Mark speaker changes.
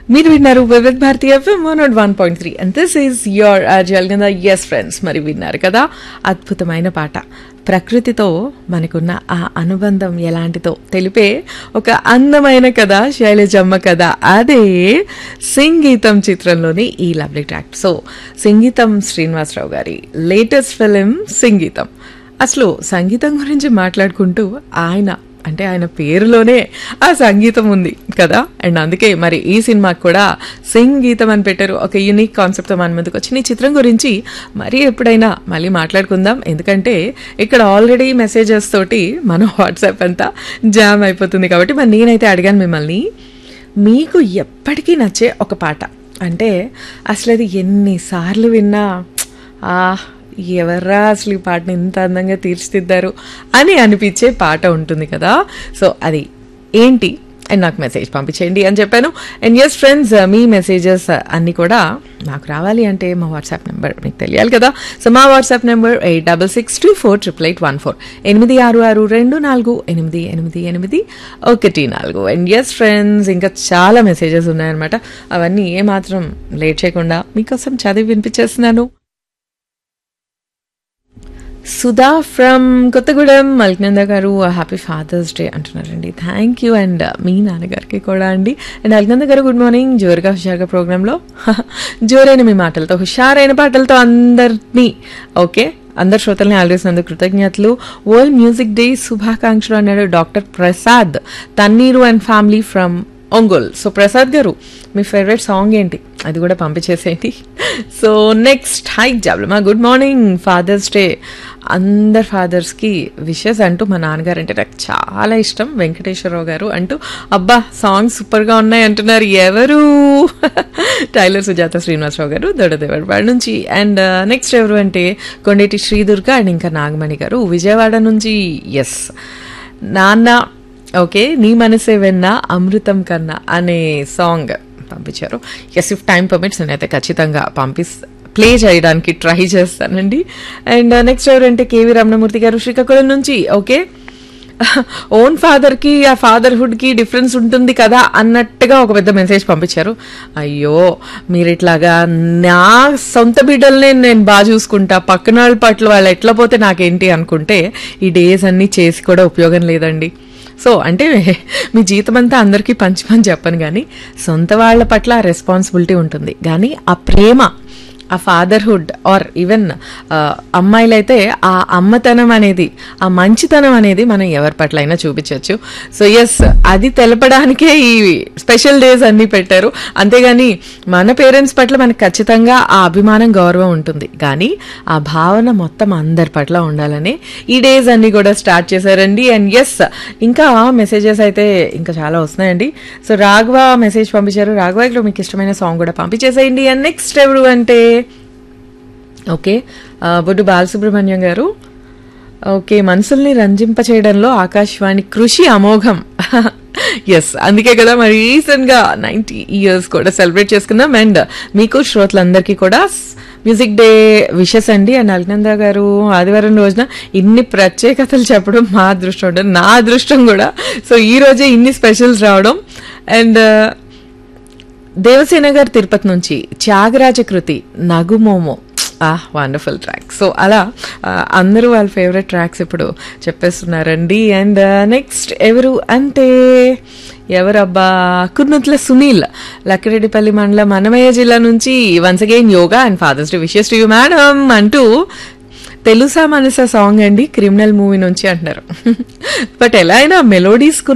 Speaker 1: మీరు విన్నారు Vividh Bharati FM one naught one point three and this is your అర్జల్ కింద ఎస్ ఫ్రెండ్స్ మరి విన్నారు కదా అద్భుతమైన పాట ప్రకృతితో మనకున్న ఆ అనుబంధం ఎలాంటిదో తెలిపే ఒక అందమైన కథ శైలజమ్మ కథ అదే సంగీతం చిత్రంలోని ఈ లవ్లీ ట్రాక్ సో సంగీతం శ్రీనివాసరావు గారి లేటెస్ట్ ఫిలిం సంగీతం అసలు సంగీతం గురించి మాట్లాడుకుంటూ ఆయన అంటే ఆయన పేరులోనే ఆ సంగీతం ఉంది కదా అండ్ అందుకే మరి ఈ సినిమాకి కూడా సంగీతం అని పెట్టారు ఒక యూనిక్ కాన్సెప్ట్తో మన ముందుకు వచ్చిన ఈ చిత్రం గురించి మరి ఎప్పుడైనా మళ్ళీ మాట్లాడుకుందాం ఎందుకంటే ఇక్కడ ఆల్రెడీ మెసేజెస్ తోటి మన వాట్సాప్ అంతా జామ్ అయిపోతుంది కాబట్టి మరి నేనైతే అడిగాను మిమ్మల్ని మీకు ఎప్పటికీ నచ్చే ఒక పాట అంటే అసలు అది ఎన్నిసార్లు విన్నా ఆ ఎవర్రా అసలు ఈ పాటని ఇంత అందంగా తీర్చిదిద్దారు అని అనిపించే పాట ఉంటుంది కదా సో అది ఏంటి అండ్ నాకు మెసేజ్ పంపించేయండి అని చెప్పాను అండ్ ఎస్ ఫ్రెండ్స్ మీ మెసేజెస్ అన్నీ కూడా నాకు రావాలి అంటే మా వాట్సాప్ నెంబర్ మీకు తెలియాలి కదా సో మా WhatsApp number eight double six two four triple eight one four ఎనిమిది ఆరు ఆరు రెండు నాలుగు ఎనిమిది ఎనిమిది ఎనిమిది ఒకటి నాలుగు అండ్ ఎస్ ఫ్రెండ్స్ ఇంకా చాలా మెసేజెస్ ఉన్నాయన్నమాట అవన్నీ ఏమాత్రం లేట్ చేయకుండా మీకోసం చదివి వినిపించేస్తున్నాను సుధా ఫ్రమ్ కొత్తగూడెం మల్కనంద గారు హ్యాపీ ఫాదర్స్ డే అంటున్నారండి థ్యాంక్ యూ అండ్ మీ నాన్నగారికి కూడా అండి అండ్ అల్కనంద గారు గుడ్ మార్నింగ్ జోరుగా హుషారుగా ప్రోగ్రాంలో జోరైన మీ మాటలతో హుషారైన పాటలతో అందరినీ ఓకే అందరు శ్రోతల్ని ఆలోచిస్తున్నందుకు కృతజ్ఞతలు వరల్డ్ మ్యూజిక్ డే శుభాకాంక్షలు అన్నాడు doctor Prasad Tanneeru and family from Ongole so Prasad గారు మీ ఫేవరెట్ సాంగ్ ఏంటి అది కూడా పంపించేసేయండి సో నెక్స్ట్ హై జాబ్లమా గుడ్ మార్నింగ్ ఫాదర్స్ డే అందరు ఫాదర్స్కి విషెస్ అంటూ మా నాన్నగారు అంటే నాకు చాలా ఇష్టం వెంకటేశ్వరరావు గారు అంటూ అబ్బా సాంగ్స్ సూపర్గా ఉన్నాయి అంటున్నారు ఎవరు టైలర్ సుజాత శ్రీనివాసరావు గారు దొడదేవాడ నుంచి అండ్ నెక్స్ట్ ఎవరు అంటే కొండేటి శ్రీదుర్గ అండ్ ఇంకా నాగమణి గారు విజయవాడ నుంచి ఎస్ నాన్న ఓకే నీ మనసే వెన్న అమృతం కన్నా అనే సాంగ్ పంపించారు ఎస్ ఇఫ్ టైం పర్మిట్స్ నేనైతే ఖచ్చితంగా పంపిస్ ప్లే చేయడానికి ట్రై చేస్తానండి అండ్ నెక్స్ట్ ఎవరంటే కేవీ రమణమూర్తి గారు శ్రీకాకుళం నుంచి ఓకే ఓన్ ఫాదర్కి ఆ ఫాదర్హుడ్కి డిఫరెన్స్ ఉంటుంది కదా అన్నట్టుగా ఒక పెద్ద మెసేజ్ పంపించారు అయ్యో మీరు ఇట్లాగా నా సొంత బిడ్డల్ని నేను బాగా చూసుకుంటా పక్కన వాళ్ళ పట్ల వాళ్ళు ఎట్లా పోతే నాకేంటి అనుకుంటే ఈ డేస్ అన్నీ చేసి కూడా ఉపయోగం లేదండి సో అంటే మీ జీతం అంతా అందరికీ పంచమని చెప్పను కానీ సొంత వాళ్ళ పట్ల ఆ రెస్పాన్సిబిలిటీ ఉంటుంది కానీ ఆ ప్రేమ ఆ ఫాదర్హుడ్ ఆర్ ఈవెన్ అమ్మాయిలైతే ఆ అమ్మతనం అనేది ఆ మంచితనం అనేది మనం ఎవరి పట్ల అయినా చూపించవచ్చు సో ఎస్ అది తెలపడానికే ఈ స్పెషల్ డేస్ అన్నీ పెట్టారు అంతేగాని మన పేరెంట్స్ పట్ల మనకు ఖచ్చితంగా ఆ అభిమానం గౌరవం ఉంటుంది కానీ ఆ భావన మొత్తం అందరి పట్ల ఉండాలని ఈ డేస్ అన్నీ కూడా స్టార్ట్ చేశారండి అండ్ ఎస్ ఇంకా మెసేజెస్ అయితే ఇంకా చాలా వస్తున్నాయండి సో రాఘవ మెసేజ్ పంపించారు రాఘవలో మీకు ఇష్టమైన సాంగ్ కూడా పంపించేసేయండి అండ్ నెక్స్ట్ ఎవరు అంటే ఓకే బొడ్డు బాలసుబ్రహ్మణ్యం గారు ఓకే మనసుల్ని రంజింప చేయడంలో ఆకాశవాణి కృషి అమోఘం ఎస్ అందుకే కదా మరి రీసెంట్గా నైంటీ ఇయర్స్ కూడా సెలబ్రేట్ చేసుకుందాం అండ్ మీకు శ్రోతలందరికీ కూడా మ్యూజిక్ డే విషెస్ అండి అండ్ అల్నంద గారు ఆదివారం రోజున ఇన్ని ప్రత్యేకతలు చెప్పడం మా అదృష్టం ఉంటుంది నా అదృష్టం కూడా సో ఈ రోజే ఇన్ని స్పెషల్స్ రావడం అండ్ దేవసేన గారు తిరుపతి నుంచి త్యాగరాజ కృతి నగుమోమో ఆహ్ వండర్ఫుల్ ట్రాక్ సో అలా అందరూ వాళ్ళ ఫేవరెట్ ట్రాక్స్ ఇప్పుడు చెప్పేస్తున్నారండి అండ్ నెక్స్ట్ ఎవరు అంటే ఎవరబ్బా కుర్నుట్ల సునీల్ లక్కిరెడ్డిపల్లి మండలం అన్నమయ్య జిల్లా నుంచి once again yoga and father's day wishes to you madam అంటూ తెలుసా మనసా సాంగ్ అండి క్రిమినల్ మూవీ నుంచి అంటున్నారు బట్ ఎలా అయినా మెలోడీస్